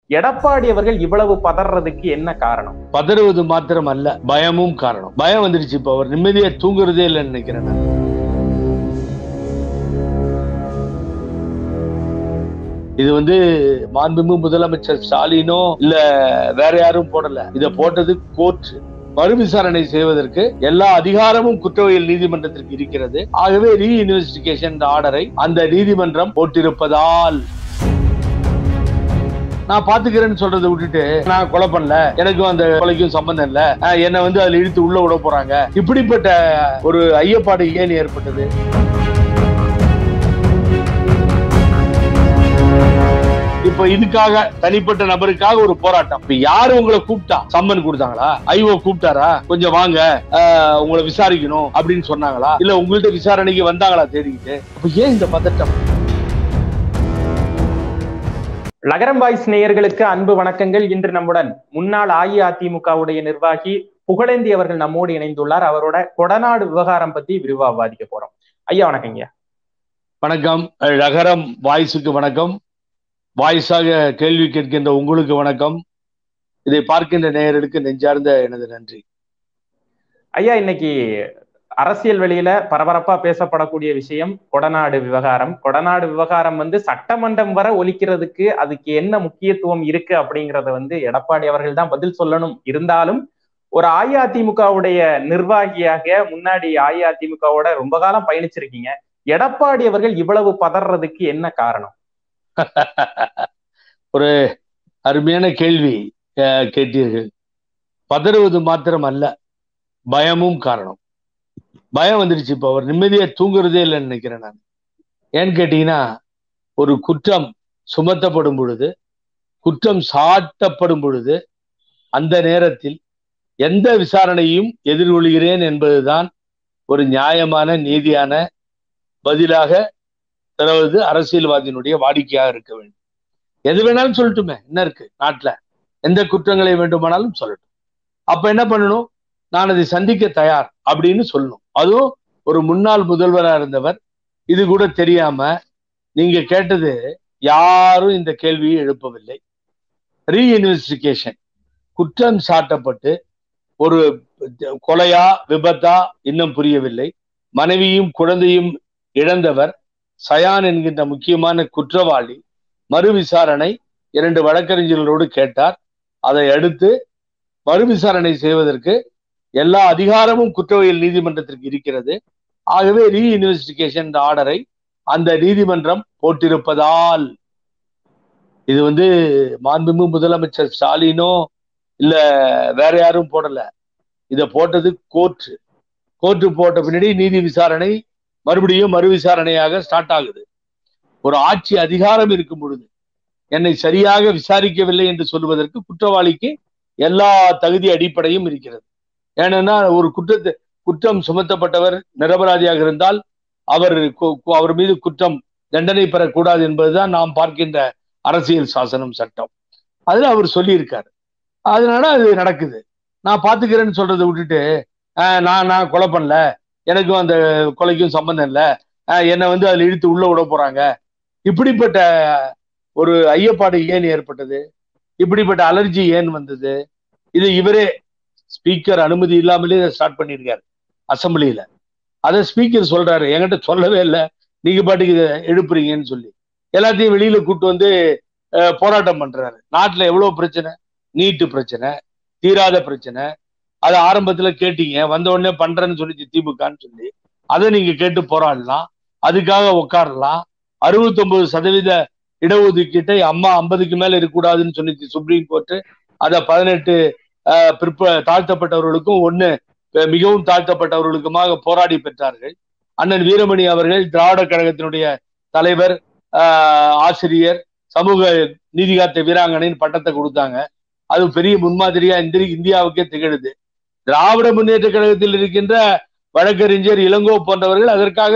எடப்பாடி அவர்கள் இவ்வளவு பதறதுக்கு என்ன காரணம் பதறுவது மாத்திரம் அல்ல பயமும் காரணம் பயம் வந்துருச்சு இப்ப அவர் நிம்மதியா தூங்குறதே இல்லைன்னு நினைக்கிறேன் நான். இது வந்து மாண்புமிகு முதலமைச்சர் ஸ்டாலினோ இல்ல வேற யாரும் போடல இத போட்டது கோர்ட் மறு விசாரணை செய்வதற்கு எல்லா அதிகாரமும் குற்றவியல் நீதிமன்றத்திற்கு இருக்கிறது ஆகவே ரீ இன்வெஸ்டிகேஷன் ஆர்டரை அந்த நீதிமன்றம் போட்டிருப்பதால் நான் பாத்துக்கிறேன்னு சொல்றதை விட்டுட்டு நான் கொலை பண்ணல எனக்கும் அந்த கொலைக்கும் சம்பந்தம் இல்ல அஹ் என்னை வந்து அதுல இழுத்து உள்ள விட போறாங்க இப்படிப்பட்ட ஒரு ஐயப்பாடு ஏன் ஏற்பட்டது இப்ப இதுக்காக தனிப்பட்ட நபருக்காக ஒரு போராட்டம் இப்ப யாரு உங்களை கூப்பிட்டா சம்மன் கொடுத்தாங்களா ஐஓ கூப்பிட்டாரா கொஞ்சம் வாங்க அஹ், உங்களை விசாரிக்கணும் அப்படின்னு சொன்னாங்களா இல்ல உங்கள்ட்ட விசாரணைக்கு வந்தாங்களா தேடிக்கிட்டு அப்ப ஏன் இந்த பதட்டம் லகரம் வாய்ஸ் நேயர்களுக்கு அன்பு வணக்கங்கள் இன்று நம்முடன் முன்னாள் அஇஅதிமுகவுடைய நிர்வாகி புகழேந்தி அவர்கள் நம்மோடு இணைந்துள்ளார் அவரோட கொடநாடு விவகாரம் பத்தி விரிவா விவாதிக்க போறோம் ஐயா வணக்கங்க வணக்கம் ரகரம் வாய்ஸுக்கு வணக்கம் வாய்ஸாக கேள்வி கேட்கின்ற உங்களுக்கு வணக்கம் இதை பார்க்கின்ற நேயர்களுக்கு நெஞ்சார்ந்த எனது நன்றி ஐயா இன்னைக்கு அரசியல் வெளியில பரபரப்பா பேசப்படக்கூடிய விஷயம் கொடநாடு விவகாரம் கொடநாடு விவகாரம் வந்து சட்டமன்றம் வர ஒலிக்கிறதுக்கு அதுக்கு என்ன முக்கியத்துவம் இருக்கு அப்படிங்கறத வந்து எடப்பாடி அவர்கள் தான் பதில் சொல்லணும் இருந்தாலும் ஒரு அஇஅதிமுகவுடைய நிர்வாகியாக முன்னாடி அஇஅதிமுகவோட ரொம்ப காலம் பயணிச்சிருக்கீங்க எடப்பாடி அவர்கள் இவ்வளவு பதறதுக்கு என்ன காரணம் ஒரு அருமையான கேள்வி அஹ், கேட்டீர்கள் பதறுவது மாத்திரம் அல்ல பயமும் காரணம் பயம் வந்துருச்சு இப்ப அவர் நிம்மதியா தூங்குறதே இல்லைன்னு நினைக்கிறேன் நான் ஏன்னு கேட்டீங்கன்னா ஒரு குற்றம் சுமத்தப்படும் பொழுது குற்றம் சாட்டப்படும் பொழுது அந்த நேரத்தில் எந்த விசாரணையும் எதிர்கொள்கிறேன் என்பதுதான் ஒரு நியாயமான நீதியான பதிலாக அதாவது அரசியல்வாதியினுடைய வாடிக்கையாக இருக்க வேண்டும் எது வேணாலும் சொல்லட்டுமே என்ன இருக்கு நாட்டுல எந்த குற்றங்களை வேண்டுமானாலும் சொல்லட்டும் அப்ப என்ன பண்ணணும் நான் அதை சந்திக்க தயார் அப்படின்னு சொல்லணும் அதுவும் ஒரு முன்னாள் முதல்வரா இருந்தவர் இது கூட தெரியாம நீங்க கேட்டது யாரும் இந்த கேள்வியை எழுப்பவில்லை ரீஇன்வெஸ்டிகேஷன் குற்றம் சாட்டப்பட்டு ஒரு கொலையா விபத்தா இன்னும் புரியவில்லை மனைவியும் குழந்தையும் இழந்தவர் சயான் என்கின்ற முக்கியமான குற்றவாளி மறு விசாரணை இரண்டு வழக்கறிஞர்களோடு கேட்டார் அதை அடுத்து மறு விசாரணை செய்வதற்கு எல்லா அதிகாரமும் குற்றவியல் நீதிமன்றத்திற்கு இருக்கிறது ஆகவே ரீ இன்வெஸ்டிகேஷன் ஆர்டரை அந்த நீதிமன்றம் போட்டிருப்பதால் இது வந்து மாண்புமிகு முதலமைச்சர் ஸ்டாலினோ இல்ல வேற யாரும் போடல இத போட்டது கோர்ட் கோர்ட் போட்ட பின்னாடி நீதி விசாரணை மறுபடியும் மறு விசாரணையாக ஸ்டார்ட் ஆகுது ஒரு ஆட்சி அதிகாரம் இருக்கும் பொழுது என்னை சரியாக விசாரிக்கவில்லை என்று சொல்வதற்கு குற்றவாளிக்கு எல்லா தகுதி அடிப்படையும் இருக்கிறது ஏனென்னா ஒரு குற்றத்தை குற்றம் சுமத்தப்பட்டவர் நிரபராதியாக இருந்தால் அவர் கு- கு- அவர் மீது குற்றம் தண்டனை பெறக்கூடாது என்பதுதான் நாம் பார்க்கின்ற அரசியல் சாசனம் சட்டம் அதுல அவர் சொல்லியிருக்காரு அதனால அது நடக்குது நான் பாத்துக்கிறேன்னு சொல்றதை விட்டுட்டு "ஆஹ், நான் நான் கொலை பண்ணல எனக்கும் அந்த கொலைக்கும் சம்பந்தம் இல்லை என்னை வந்து அதுல இழுத்து உள்ள விட போறாங்க இப்படிப்பட்ட ஒரு ஐயப்பாடு ஏன் ஏற்பட்டது இப்படிப்பட்ட அலர்ஜி ஏன் வந்தது இது இவரே ஸ்பீக்கர் அனுமதி இல்லாமலே ஸ்டார்ட் பண்ணியிருக்காரு அசம்பிளியில அதை ஸ்பீக்கர் சொல்றாரு என்கிட்ட சொல்லவே இல்லை நீங்க பாட்டுக்கு இதை எழுப்புறீங்கன்னு சொல்லி எல்லாத்தையும் வெளியில கூட்டு வந்து அஹ், போராட்டம் பண்றாரு நாட்டுல எவ்வளவு பிரச்சனை நீட்டு பிரச்சனை தீராத பிரச்சனை அதை ஆரம்பத்துல கேட்டீங்க வந்த உடனே பண்றேன்னு சொல்லிச்சு திமுகன்னு சொல்லி அதை நீங்க கேட்டு போராடலாம் அதுக்காக உட்காரலாம் அறுபத்தொன்பது சதவீத இடஒதுக்கீட்டை அம்மா ஐம்பதுக்கு மேல இருக்கக்கூடாதுன்னு சொன்னிச்சு சுப்ரீம் கோர்ட் அதை பதினெட்டு ஆஹ், பிற்ப தாழ்த்தப்பட்டவர்களுக்கும் ஒண்ணு அஹ், மிகவும் தாழ்த்தப்பட்டவர்களுக்குமாக போராடி பெற்றார்கள் அண்ணன் வீரமணி அவர்கள் திராவிட கழகத்தினுடைய தலைவர் ஆஹ், ஆசிரியர் சமூக நீதிகாத்த வீராங்கனைன்னு பட்டத்தை கொடுத்தாங்க அது பெரிய முன்மாதிரியா இந்த இந்தியாவுக்கே திகழுது திராவிட முன்னேற்ற கழகத்தில் இருக்கின்ற வழக்கறிஞர் இளங்கோ போன்றவர்கள் அதற்காக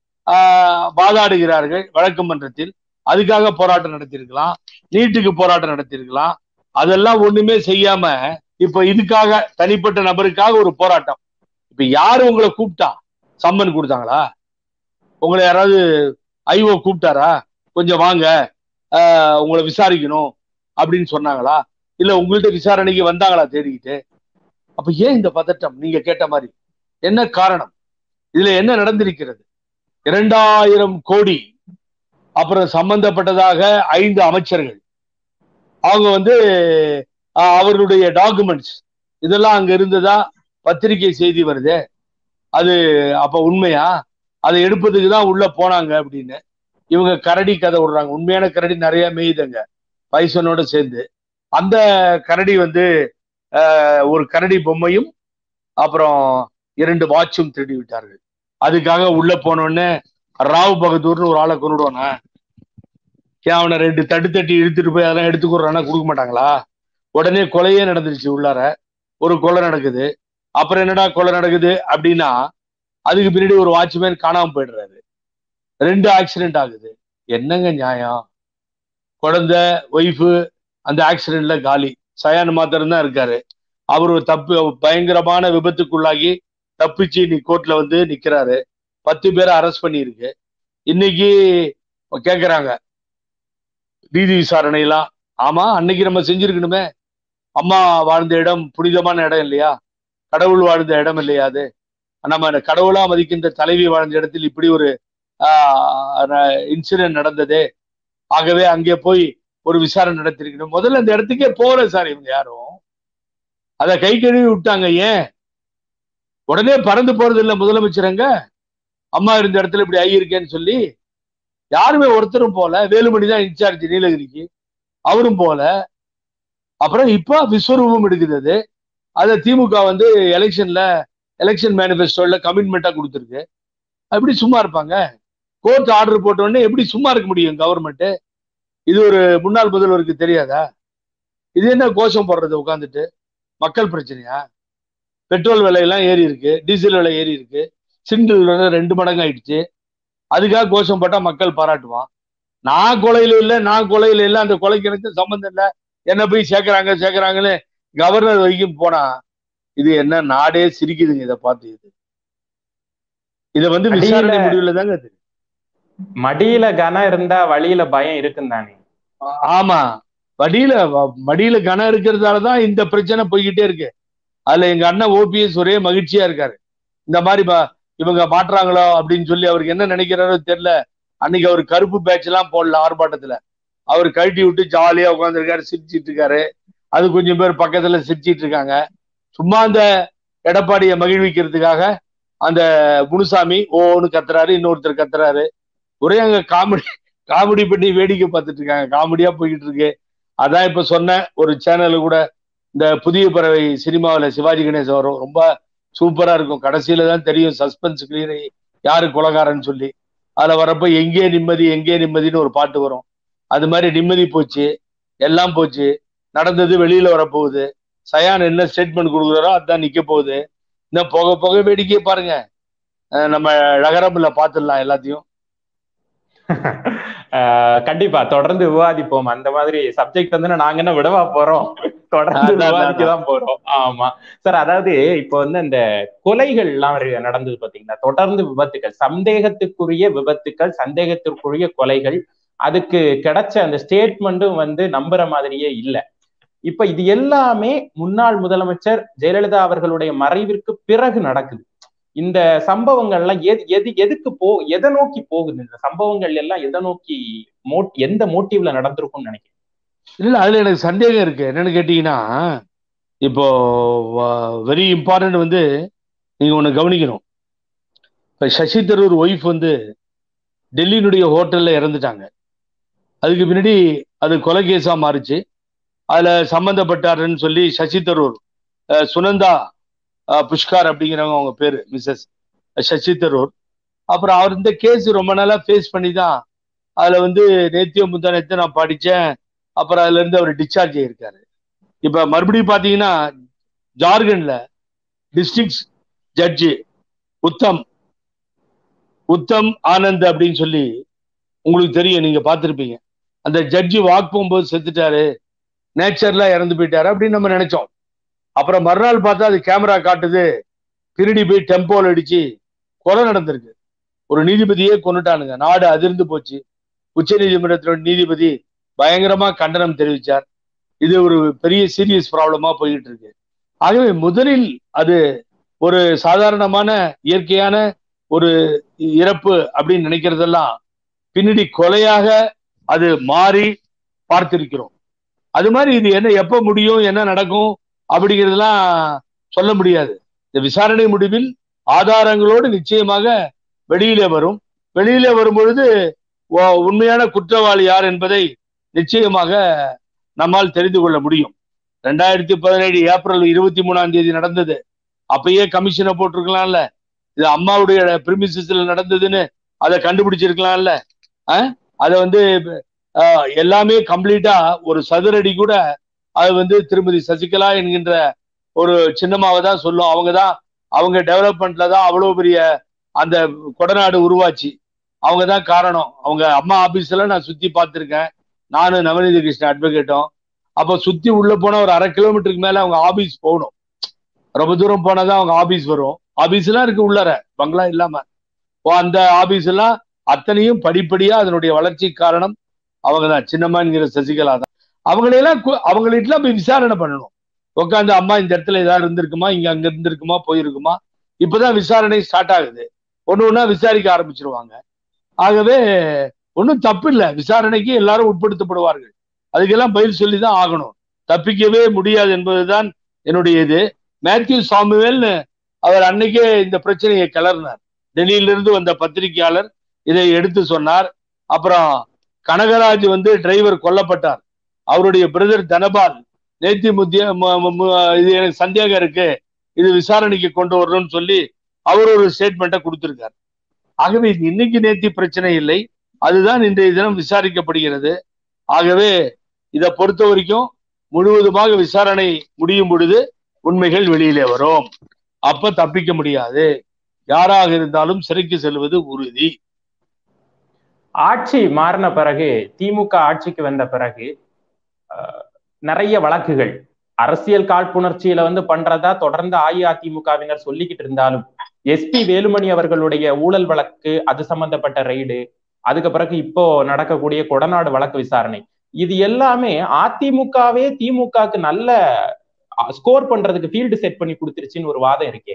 ஆஹ், வாதாடுகிறார்கள் வழக்கு மன்றத்தில் அதுக்காக போராட்டம் நடத்தியிருக்கலாம் நீட்டுக்கு போராட்டம் நடத்தியிருக்கலாம் அதெல்லாம் ஒண்ணுமே செய்யாம இப்ப இதுக்காக தனிப்பட்ட நபருக்காக ஒரு போராட்டம் இப்ப யாரு உங்களை கூப்பிட்டா சம்மன் கொடுத்தாங்களா உங்களை யாராவது ஐஓ கூப்பிட்டாரா கொஞ்சம் வாங்க ஆஹ், உங்களை விசாரிக்கணும் அப்படின்னு சொன்னாங்களா இல்ல உங்கள்ட்ட விசாரணைக்கு வந்தாங்களா தேடிக்கிட்டு அப்ப ஏன் இந்த பதட்டம் நீங்க கேட்ட மாதிரி என்ன காரணம் இதுல என்ன நடந்திருக்கிறது இரண்டாயிரம் கோடி அப்புறம் சம்பந்தப்பட்டதாக ஐந்து அமைச்சர்கள் அவங்க வந்து ஆஹ், அவர்களுடைய டாக்குமெண்ட்ஸ் இதெல்லாம் அங்க இருந்ததா பத்திரிகை செய்தி வருது அது அப்ப உண்மையா அதை எடுப்பதுக்கு தான் உள்ள போனாங்க அப்படின்னு இவங்க கரடி கதை விடுறாங்க உண்மையான கரடி நிறைய மேயுதுங்க பைசனோட சேர்ந்து அந்த கரடி வந்து ஆஹ், ஒரு கரடி பொம்மையும் அப்புறம் இரண்டு வாட்சும் திருடி விட்டார்கள் அதுக்காக உள்ள போனோடனே ராவ் பகதூர்னு ஒரு ஆளை கொண்டுடுவானா ஏன் அவனை ரெண்டு தட்டு தட்டி இழுத்துட்டு போய் அதெல்லாம் எடுத்துக்கிறானா கொடுக்க மாட்டாங்களா உடனே கொலையே நடந்துருச்சு உள்ளார ஒரு கொலை நடக்குது அப்புறம் என்னடா கொலை நடக்குது அப்படின்னா அதுக்கு பின்னாடி ஒரு வாட்ச்மேன் காணாம போயிடுறாரு ரெண்டு ஆக்சிடென்ட் ஆகுது என்னங்க நியாயம் குழந்தை ஒய்ஃபு அந்த ஆக்சிடென்ட்ல காலி சயான் மாத்திரம் தான் இருக்காரு அவர் ஒரு தப்பு பயங்கரமான விபத்துக்குள்ளாகி தப்பிச்சு இன்னைக்கு கோர்ட்ல வந்து நிக்கிறாரு பத்து பேரை அரெஸ்ட் பண்ணியிருக்கு இன்னைக்கு கேக்குறாங்க நீதி விசாரணை எல்லாம் ஆமா அன்னைக்கு நம்ம செஞ்சிருக்கணுமே அம்மா வாழ்ந்த இடம் புனிதமான இடம் இல்லையா கடவுள் வாழ்ந்த இடம் இல்லையா அது நம்ம அந்த கடவுளா மதிக்கின்ற தலைவி வாழ்ந்த இடத்தில் இப்படி ஒரு இன்சிடென்ட் நடந்ததே ஆகவே அங்கே போய் ஒரு விசாரணை நடத்திருக்கணும் முதல்ல அந்த இடத்துக்கே போகல சார் இவங்க யாரும் அதை கை கழுவி விட்டாங்க ஏன் உடனே பறந்து போறது இல்ல முதலமைச்சரங்க அம்மா இருந்த இடத்துல இப்படி ஆகியிருக்கேன்னு சொல்லி யாருமே ஒருத்தரும் போல வேலுமணி தான் இன்சார்ஜ் நீலகிரிக்கு அவரும் போல அப்புறம் இப்போ விஸ்வரூபம் எடுக்குது அது அதை திமுக வந்து எலெக்ஷன்ல எலெக்ஷன் மேனிஃபெஸ்டோல கமிட்மெண்ட்டா கொடுத்துருக்கு எப்படி சும்மா இருப்பாங்க கோர்ட் ஆர்டர் போட்ட உடனே எப்படி சும்மா இருக்க முடியும் கவர்மெண்ட் இது ஒரு முன்னாள் முதல்வருக்கு தெரியாதா இது என்ன கோஷம் போடுறது உட்காந்துட்டு மக்கள் பிரச்சனையா பெட்ரோல் விலையெல்லாம் ஏறி இருக்கு டீசல் விலை ஏறி இருக்கு சிங்கிள் விலை ரெண்டு மடங்கு ஆயிடுச்சு அதுக்காக கோஷம் போட்டா மக்கள் பாராட்டுவான் நான் கொலையில இல்லை நான் கொலையில இல்லை அந்த கொலைக்கு எனக்கு சம்மந்தம் இல்லை என்ன போய் சேர்க்கறாங்க சேர்க்கறாங்கன்னு கவர்னர் வரைக்கும் போனா இது என்ன நாடே சிரிக்குதுங்க இதை பார்த்து இது இதை வந்து விசாரணை முடிவுல தாங்க அது மடியில கனம் இருந்தா வழியில பயம் இருக்குன்னு தானே ஆமா வடியில மடியில கனம் இருக்கிறதாலதான் இந்த பிரச்சனை போய்கிட்டே இருக்கு அதுல எங்க அண்ணன் ஓபிஎஸ் ஒரே மகிழ்ச்சியா இருக்காரு இந்த மாதிரி இவங்க மாற்றாங்களோ அப்படின்னு சொல்லி அவருக்கு என்ன நினைக்கிறாரோ தெரியல அன்னைக்கு அவர் கருப்பு பேட்ச் எல்லாம் போடல ஆர்ப்பாட்டத்துல அவர் கழட்டி விட்டு ஜாலியா உட்காந்துருக்காரு சிரிச்சிட்டு இருக்காரு அது கொஞ்சம் பேர் பக்கத்துல சிரிச்சிட்டு இருக்காங்க சும்மா அந்த எடப்பாடியை மகிழ்விக்கிறதுக்காக அந்த முனுசாமி ஓன்னு கத்துறாரு இன்னொருத்தர் கத்துறாரு ஒரே அங்க காமெடி காமெடி பண்ணி வேடிக்கை பார்த்துட்டு இருக்காங்க காமெடியா போய்கிட்டு இருக்கு அதான் இப்ப சொன்ன ஒரு சேனல் கூட இந்த புதிய பறவை சினிமாவில் சிவாஜி கணேசன் வரும் ரொம்ப சூப்பரா இருக்கும் கடைசியில தான் தெரியும் சஸ்பென்ஸ் கிளியர் யாரு கொலகாரன்னு சொல்லி அதுல வரப்ப எங்கே நிம்மதி எங்கே நிம்மதினு ஒரு பாட்டு வரும் அது மாதிரி நிம்மதி போச்சு எல்லாம் போச்சு நடந்தது வெளியில வரப்போகுது சயான் என்ன ஸ்டேட்மெண்ட் கொடுக்குறாரோ அதுதான் நிக்க போகுது இன்னும் போக போக வேடிக்கையை பாருங்க நம்ம நகரம்ல பாத்துடலாம் எல்லாத்தையும் கண்டிப்பா தொடர்ந்து விவாதிப்போம் அந்த மாதிரி சப்ஜெக்ட் வந்து நாங்க என்ன விடவா போறோம் தொடர்ந்து விவாதிக்க தான் போறோம் ஆமா சார் அதாவது இப்போ வந்து இந்த கொலைகள் எல்லாம் நடந்தது பாத்தீங்கன்னா தொடர்ந்து விபத்துக்கள் சந்தேகத்துக்குரிய விபத்துக்கள் சந்தேகத்திற்குரிய கொலைகள் அதுக்கு கிடைச்ச அந்த ஸ்டேட்மெண்ட்டும் வந்து நம்புற மாதிரியே இல்லை இப்ப இது எல்லாமே முன்னாள் முதலமைச்சர் ஜெயலலிதா அவர்களுடைய மறைவிற்கு பிறகு நடக்குது இந்த சம்பவங்கள்லாம் எது எது எதுக்கு போ எதை நோக்கி போகுது இந்த சம்பவங்கள் எல்லாம் எதை நோக்கி மோ எந்த மோட்டிவ்ல நடந்திருக்கும்னு நினைக்கிறேன் இல்ல அதுல எனக்கு சந்தேகம் இருக்கு என்னன்னு கேட்டீங்கன்னா இப்போ வெரி இம்பார்ட்டன்ட் வந்து நீங்க ஒண்ணு கவனிக்கணும் இப்ப சசி தரூர் ஒய்ஃப் வந்து டெல்லியினுடைய ஹோட்டல்ல இறந்துட்டாங்க அதுக்கு பின்னாடி அது கொலை கேஸா மாறுச்சு அதுல சம்பந்தப்பட்டாருன்னு சொல்லி சசி தரூர் சுனந்தா புஷ்கார் அப்படிங்கிறவங்க அவங்க பேரு மிஸ்ஸஸ் சசி தரூர் அப்புறம் அவர் இந்த கேஸ் ரொம்ப நாளா ஃபேஸ் பண்ணி தான் அதுல வந்து நேத்தியோ முந்தா நேத்து நான் படிச்சேன் அப்புறம் அதுல இருந்து அவர் டிஸ்சார்ஜ் ஆயிருக்காரு இப்ப மறுபடியும் பாத்தீங்கன்னா ஜார்க்கண்ட்ல டிஸ்ட்ரிக்ட் ஜட்ஜி உத்தம் உத்தம் ஆனந்த் அப்படின்னு சொல்லி உங்களுக்கு தெரியும் நீங்க பார்த்துருப்பீங்க அந்த ஜட்ஜி வாக் போகும்போது செத்துட்டாரு நேச்சர்ல இறந்து போயிட்டாரு அப்படின்னு நம்ம நினைச்சோம் அப்புறம் மறுநாள் பார்த்தா அது கேமரா காட்டுது திருடி போய் டெம்போல் அடிச்சு கொலை நடந்திருக்கு ஒரு நீதிபதியே கொண்டுட்டானுங்க நாடு அதிர்ந்து போச்சு உச்ச நீதிமன்றத்தோட நீதிபதி பயங்கரமா கண்டனம் தெரிவிச்சார் இது ஒரு பெரிய சீரியஸ் ப்ராப்ளமா போயிட்டு இருக்கு ஆகவே முதலில் அது ஒரு சாதாரணமான இயற்கையான ஒரு இறப்பு அப்படின்னு நினைக்கிறதெல்லாம் பின்னாடி கொலையாக அது மாறி பார்த்திருக்கிறோம் அது மாதிரி இது என்ன எப்ப முடியும் என்ன நடக்கும் அப்படிங்கிறதெல்லாம் சொல்ல முடியாது இந்த விசாரணை முடிவில் ஆதாரங்களோடு நிச்சயமாக வெளியிலே வரும் வெளியிலே வரும் பொழுது உண்மையான குற்றவாளி யார் என்பதை நிச்சயமாக நம்மால் தெரிந்து கொள்ள முடியும் ரெண்டாயிரத்தி பதினேழு ஏப்ரல் இருபத்தி மூணாம் தேதி நடந்தது அப்பயே கமிஷனை போட்டிருக்கலாம்ல இது அம்மாவுடைய பிரிமிசஸ்ல நடந்ததுன்னு அதை கண்டுபிடிச்சிருக்கலாம்ல அதை வந்து எல்லாமே கம்ப்ளீட்டா ஒரு சதுரடி கூட அது வந்து திருமதி சசிகலா என்கின்ற ஒரு சின்னமாவை தான் சொல்லும் அவங்க தான் அவங்க டெவலப்மெண்ட்ல தான் அவ்வளவு பெரிய அந்த கொடநாடு உருவாச்சு அவங்க தான் காரணம் அவங்க அம்மா ஆபீஸ்ல நான் சுத்தி பார்த்துருக்கேன் நானும் நவநீத கிருஷ்ணன் அட்வொகேட்டும் அப்போ சுத்தி உள்ள போனா ஒரு அரை கிலோமீட்டருக்கு மேல அவங்க ஆபீஸ் போகணும் ரொம்ப தூரம் போனாதான் அவங்க ஆபீஸ் வரும் ஆபீஸ் எல்லாம் இருக்கு உள்ளார பங்களா இல்லாம அந்த ஆபீஸ் எல்லாம் அத்தனையும் படிப்படியா அதனுடைய வளர்ச்சி காரணம் அவங்க தான் சின்னம்மாங்கிற சசிகலா தான் அவங்களையெல்லாம் அவங்கள்ட்டலாம் போய் விசாரணை பண்ணணும் உட்காந்து அம்மா இந்த இடத்துல ஏதாவது இருந்திருக்குமா இங்க அங்க இருந்திருக்குமா போயிருக்குமா இப்பதான் விசாரணை ஸ்டார்ட் ஆகுது ஒண்ணு ஒன்னா விசாரிக்க ஆரம்பிச்சிருவாங்க ஆகவே ஒன்றும் தப்பு இல்லை விசாரணைக்கு எல்லாரும் உட்படுத்தப்படுவார்கள் அதுக்கெல்லாம் பதில் சொல்லி தான் ஆகணும் தப்பிக்கவே முடியாது என்பதுதான் என்னுடைய இது மேத்யூ சாமுவேல்னு அவர் அன்னைக்கே இந்த பிரச்சனையை கிளறினார் டெல்லியிலிருந்து வந்த பத்திரிகையாளர் இதை எடுத்து சொன்னார் அப்புறம் கனகராஜ் வந்து டிரைவர் கொல்லப்பட்டார் அவருடைய பிரதர் தனபால் நேத்தி முத்திய இது எனக்கு சந்தேகம் இருக்கு இது விசாரணைக்கு கொண்டு வரணும்னு சொல்லி அவர் ஒரு ஸ்டேட்மெண்ட்டை கொடுத்திருக்கார் ஆகவே இது இன்னைக்கு நேத்தி பிரச்சனை இல்லை அதுதான் இன்றைய தினம் விசாரிக்கப்படுகிறது ஆகவே இதை பொறுத்த வரைக்கும் முழுவதுமாக விசாரணை முடியும் பொழுது உண்மைகள் வெளியிலே வரும் அப்ப தப்பிக்க முடியாது யாராக இருந்தாலும் சிறைக்கு செல்வது உறுதி ஆட்சி மாறின பிறகு திமுக ஆட்சிக்கு வந்த பிறகு நிறைய வழக்குகள் அரசியல் காழ்ப்புணர்ச்சியில வந்து பண்றதா தொடர்ந்து அஇஅதிமுகவினர் சொல்லிக்கிட்டு இருந்தாலும் எஸ்பி வேலுமணி அவர்களுடைய ஊழல் வழக்கு அது சம்பந்தப்பட்ட ரைடு அதுக்கு பிறகு இப்போ நடக்கக்கூடிய கொடநாடு வழக்கு விசாரணை இது எல்லாமே அதிமுகவே திமுகக்கு நல்ல ஸ்கோர் பண்றதுக்கு ஃபீல்டு செட் பண்ணி கொடுத்துருச்சுன்னு ஒரு வாதம் இருக்கே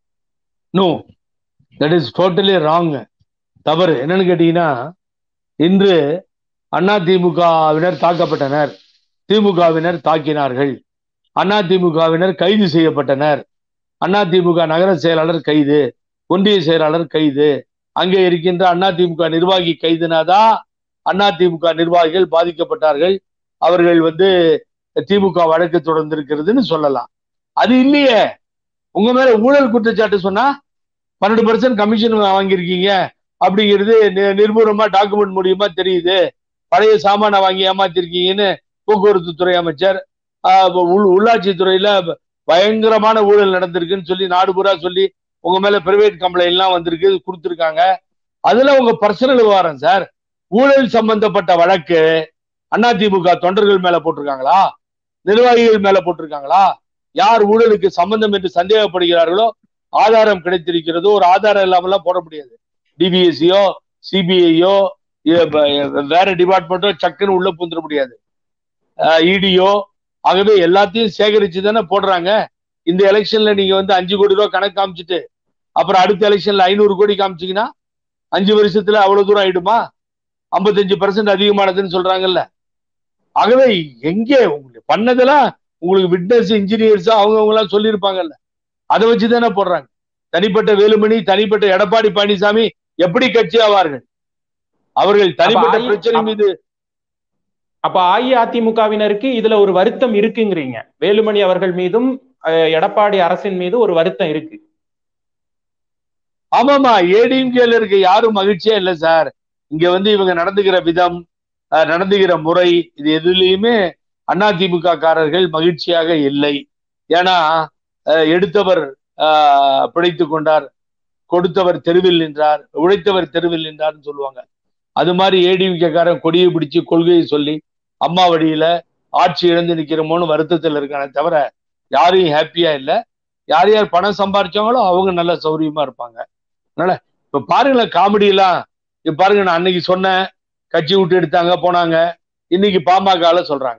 no that is totally wrong தவறு என்னன்னு கேட்டீங்கன்னா இன்று அண்ணா திமுகவினர் தாக்கப்பட்டனர் திமுகவினர் தாக்கினார்கள் அண்ணா திமுகவினர் கைது செய்யப்பட்டனர் அண்ணா திமுக நகர செயலாளர் கைது ஒன்றிய செயலாளர் கைது அங்கே இருக்கின்ற அண்ணா திமுக நிர்வாகி கைதுனாதான் அண்ணா திமுக நிர்வாகிகள் பாதிக்கப்பட்டார்கள் அவர்கள் வந்து திமுக வழக்கு தொடர்ந்திருக்கிறதுன்னு சொல்லலாம் அது இல்லையே உங்க மேல ஊழல் குற்றச்சாட்டு சொன்னா பன்னெண்டு பர்சன்ட் கமிஷன் வாங்கியிருக்கீங்க அப்படிங்கிறது நிர்பூரமா டாக்குமெண்ட் மூலியமா தெரியுது பழைய சாமான வாங்கி ஏமாத்திருக்கீங்கன்னு போக்குவரத்து துறை அமைச்சர் உள்ளாட்சி துறையில பயங்கரமான ஊழல் நடந்திருக்குன்னு சொல்லி நாடு பூரா சொல்லி உங்க மேல பிரைவேட் கம்ப்ளைண்ட் எல்லாம் வந்திருக்கு கொடுத்துருக்காங்க அதுல உங்க பர்சனல் விவகாரம் சார் ஊழல் சம்பந்தப்பட்ட வழக்கு அதிமுக தொண்டர்கள் மேல போட்டிருக்காங்களா நிர்வாகிகள் மேல போட்டிருக்காங்களா யார் ஊழலுக்கு சம்பந்தம் என்று சந்தேகப்படுகிறார்களோ ஆதாரம் கிடைத்திருக்கிறதோ ஒரு ஆதாரம் இல்லாமலாம் போட முடியாது டிபிஎஸ்சியோ சிபிஐயோ வேற டிபார்ட்மெண்ட்டோ சக்குன்னு உள்ள பூந்துட முடியாது இடியோ ஆகவே எல்லாத்தையும் சேகரிச்சு தானே போடுறாங்க இந்த எலெக்ஷன்ல நீங்க வந்து அஞ்சு கோடி ரூபாய் கணக்கு காமிச்சிட்டு அப்புறம் அடுத்த எலெக்ஷன்ல ஐநூறு கோடி காமிச்சிங்கன்னா அஞ்சு வருஷத்துல அவ்வளவு தூரம் ஆயிடுமா ஐம்பத்தஞ்சு பர்சன்ட் அதிகமானதுன்னு சொல்றாங்கல்ல ஆகவே எங்கே உங்களுக்கு பண்ணதெல்லாம் உங்களுக்கு விட்னஸ் இன்ஜினியர்ஸ் அவங்க எல்லாம் சொல்லியிருப்பாங்கல்ல அதை வச்சு தானே போடுறாங்க தனிப்பட்ட வேலுமணி தனிப்பட்ட எடப்பாடி பழனிசாமி எப்படி கட்சி ஆவார்கள் அவர்கள் தனிப்பட்ட பிரச்சனை மீது அப்ப அஇஅதிமுகவினருக்கு இதுல ஒரு வருத்தம் இருக்குங்கிறீங்க வேலுமணி அவர்கள் மீதும் எடப்பாடி அரசின் மீது ஒரு வருத்தம் இருக்கு ஆமாமா ஏடிஎம்கேல இருக்க யாரும் மகிழ்ச்சியா இல்ல சார் இங்க வந்து இவங்க நடந்துகிற விதம் நடந்துகிற முறை இது எதுலயுமே அதிமுக காரர்கள் மகிழ்ச்சியாக இல்லை ஏன்னா எடுத்தவர் பிழைத்து கொண்டார் கொடுத்தவர் தெருவில் நின்றார் உழைத்தவர் தெருவில் நின்றார்னு சொல்லுவாங்க அது மாதிரி ஏடிஎம்கே காரன் கொடியை பிடிச்சு கொள்கையை சொல்லி அம்மா வழியில ஆட்சி இழந்து நிக்கிறோமோன்னு வருத்தத்தில் இருக்கானே தவிர யாரையும் ஹாப்பியா இல்லை யார் யார் பணம் சம்பாரிச்சாங்களோ அவங்க நல்ல சௌரியமா இருப்பாங்க அதனால இப்ப பாருங்களேன் காமெடி எல்லாம் இப்ப பாருங்க நான் அன்னைக்கு சொன்னேன் கட்சி விட்டு எடுத்தாங்க போனாங்க இன்னைக்கு பாமகல சொல்றாங்க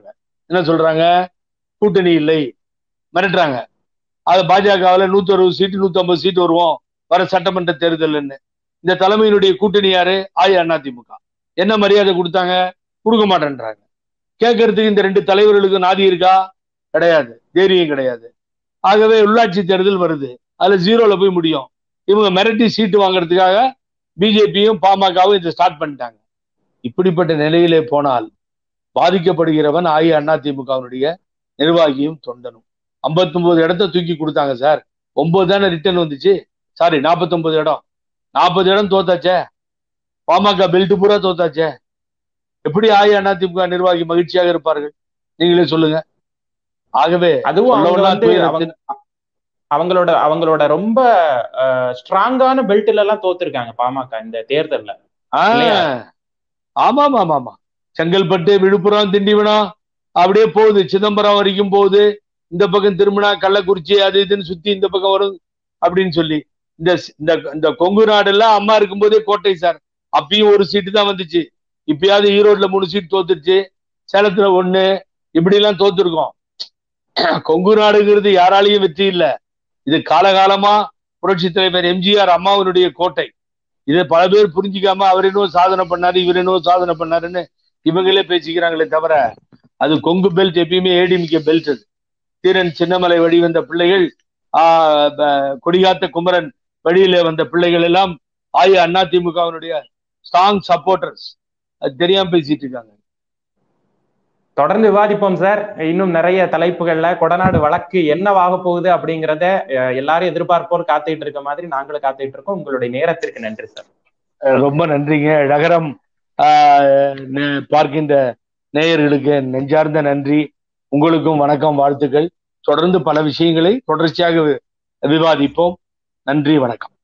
என்ன சொல்றாங்க கூட்டணி இல்லை மிரட்டுறாங்க அது பாஜகவில் நூத்தி அறுபது சீட்டு நூத்தி ஐம்பது சீட்டு வருவோம் வர சட்டமன்ற தேர்தல்னு இந்த தலைமையினுடைய கூட்டணி யாரு அஇஅதிமுக என்ன மரியாதை கொடுத்தாங்க கொடுக்க மாட்டேன்றாங்க கேட்கறதுக்கு இந்த ரெண்டு தலைவர்களுக்கு நாதி இருக்கா கிடையாது தைரியம் கிடையாது ஆகவே உள்ளாட்சி தேர்தல் வருது அதுல ஜீரோல போய் முடியும் இவங்க மிரட்டி சீட்டு வாங்குறதுக்காக பிஜேபியும் பாமகவும் இதை ஸ்டார்ட் பண்ணிட்டாங்க இப்படிப்பட்ட நிலையிலே போனால் பாதிக்கப்படுகிறவன் அஇஅதிமுகவினுடைய நிர்வாகியும் தொண்டனும் ஐம்பத்தி ஒன்பது இடத்த தூக்கி கொடுத்தாங்க சார் ஒன்பது தானே ரிட்டர்ன் வந்துச்சு சாரி நாற்பத்தி ஒன்பது இடம் நாற்பது இடம் தோத்தாச்சே பாமக பெல்ட் பூரா தோத்தாச்சே எப்படி அஇஅதிமுக நிர்வாகி மகிழ்ச்சியாக இருப்பார்கள் நீங்களே சொல்லுங்க ஆகவே அதுவும் அவங்க சொல்லவனா வந்து துயரத்தின் அவங்க- அவங்களோட அவங்களோட ரொம்ப ஸ்ட்ராங்கான பெல்ட்ல எல்லாம் தோத்துருக்காங்க பாமக இந்த தேர்தல்ல ஆ, இல்லையா? ஆமாம் ஆமாம் ஆமா செங்கல்பட்டு விழுப்புரம் திண்டிவனம் அப்படியே போகுது சிதம்பரம் வரைக்கும் போகுது இந்த பக்கம் திரும்பினா கள்ளக்குறிச்சி அது இதுன்னு சுத்தி இந்த பக்கம் வரும் அப்படின்னு சொல்லி இந்த இந்த இந்த கொங்கு நாடு எல்லாம் அம்மா இருக்கும்போதே கோட்டை சார் அப்பயும் ஒரு சீட்டு தான் வந்துச்சு இப்பயாவது ஈரோட்ல மூணு சீட் தோத்துருச்சு சேலத்துல ஒண்ணு இப்படி எல்லாம் தோத்துருக்கோம் கொங்கு நாடுங்கிறது யாராலையும் வெற்றி இல்ல இது காலகாலமா புரட்சி தலைவர் எம்ஜிஆர் அம்மாவினுடைய கோட்டை இதை பல பேர் புரிஞ்சிக்காம அவர் என்னவோ சாதனை பண்ணாரு இவர் என்னவோ சாதனை பண்ணாருன்னு இவங்களே பேசிக்கிறாங்களே தவிர அது கொங்கு பெல்ட் எப்பயுமே ஏடிமிக்க பெல்ட் அது தீரன் சின்னமலை வழி வந்த பிள்ளைகள் ஆஹ் ப- கொடிகாத்த குமரன் வழியில வந்த பிள்ளைகள் எல்லாம் ஆய அதிமுகவினுடைய ஸ்ட்ராங் சப்போர்ட்டர்ஸ் அது தெரியாம பேசிட்டு இருக்காங்க தொடர்ந்து விவாதிப்போம் சார் இன்னும் நிறைய தலைப்புகள்ல கொடநாடு வழக்கு என்னவாக போகுது அப்படிங்கறத அஹ், எல்லாரும் எதிர்பார்ப்போர் காத்துட்டு இருக்க மாதிரி நாங்களும் காத்துட்டு இருக்கோம் உங்களுடைய நேரத்திற்கு நன்றி சார் அஹ் ரொம்ப நன்றிங்க நகரம் ஆஹ் நே- பார்க்கின்ற நேயர்களுக்கு என் நெஞ்சார்ந்த நன்றி உங்களுக்கும் வணக்கம் வாழ்த்துக்கள் தொடர்ந்து பல விஷயங்களை தொடர்ச்சியாக வி- விவாதிப்போம் நன்றி வணக்கம்